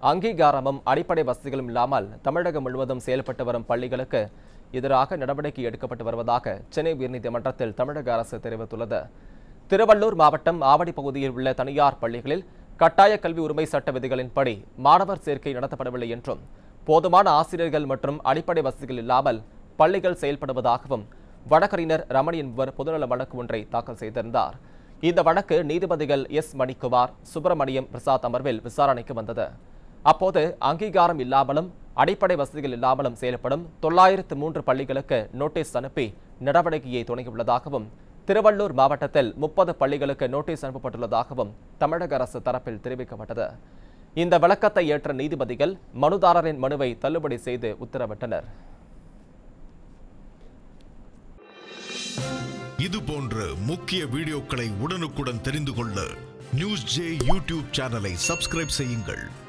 அங்கீகாரமும் அடிப்படை வசதிகளும் இல்லாமல் தமிழகம் முழுவதும் செயல்பட்டு வரும் பள்ளிகளுக்கு எதிராக நடவடிக்கை எடுக்கப்பட்டு வருவதாக சென்னை உயர்நீதிமன்றத்தில் தமிழக அரசு தெரிவித்துள்ளது திருவள்ளூர் மாவட்டம் ஆவடி பகுதியில் உள்ள தனியார் பள்ளிகளில் கட்டாய கல்வி உரிமை சட்ட விதிகளின்படி மாணவர் சேர்க்கை நடத்தப்படவில்லை என்றும் போதுமான ஆசிரியர்கள் மற்றும் அடிப்படை வசதிகள் இல்லாமல் பள்ளிகள் செயல்படுவதாகவும் வழக்கறிஞர் ரமணி என்பவர் பொதுநல வழக்கு ஒன்றை தாக்கல் செய்திருந்தார் இந்த வழக்கு நீதிபதிகள் எஸ் மணிக்குமார் சுப்பிரமணியம் பிரசாத் அமர்வில் விசாரணைக்கு வந்தது அப்போது அங்கீகாரம் இல்லாமலும் அடிப்படை வசதிகள் இல்லாமலும் செயல்படும் தொள்ளாயிரத்து மூன்று பள்ளிகளுக்கு நோட்டீஸ் அனுப்பி நடவடிக்கையை தொடங்கியுள்ளதாகவும் திருவள்ளூர் மாவட்டத்தில் முப்பது பள்ளிகளுக்கு நோட்டீஸ் அனுப்பப்பட்டுள்ளதாகவும் தமிழக அரசு தரப்பில் தெரிவிக்கப்பட்டது இந்த விளக்கத்தை ஏற்ற நீதிபதிகள் மனுதாரரின் மனுவை தள்ளுபடி செய்து உத்தரவிட்டனர் இது போன்ற முக்கிய வீடியோக்களை உடனுக்குடன் தெரிந்து கொள்ள நியூஸ் ஜே யூடியூப் சேனலை சப்ஸ்கிரைப் செய்யுங்கள்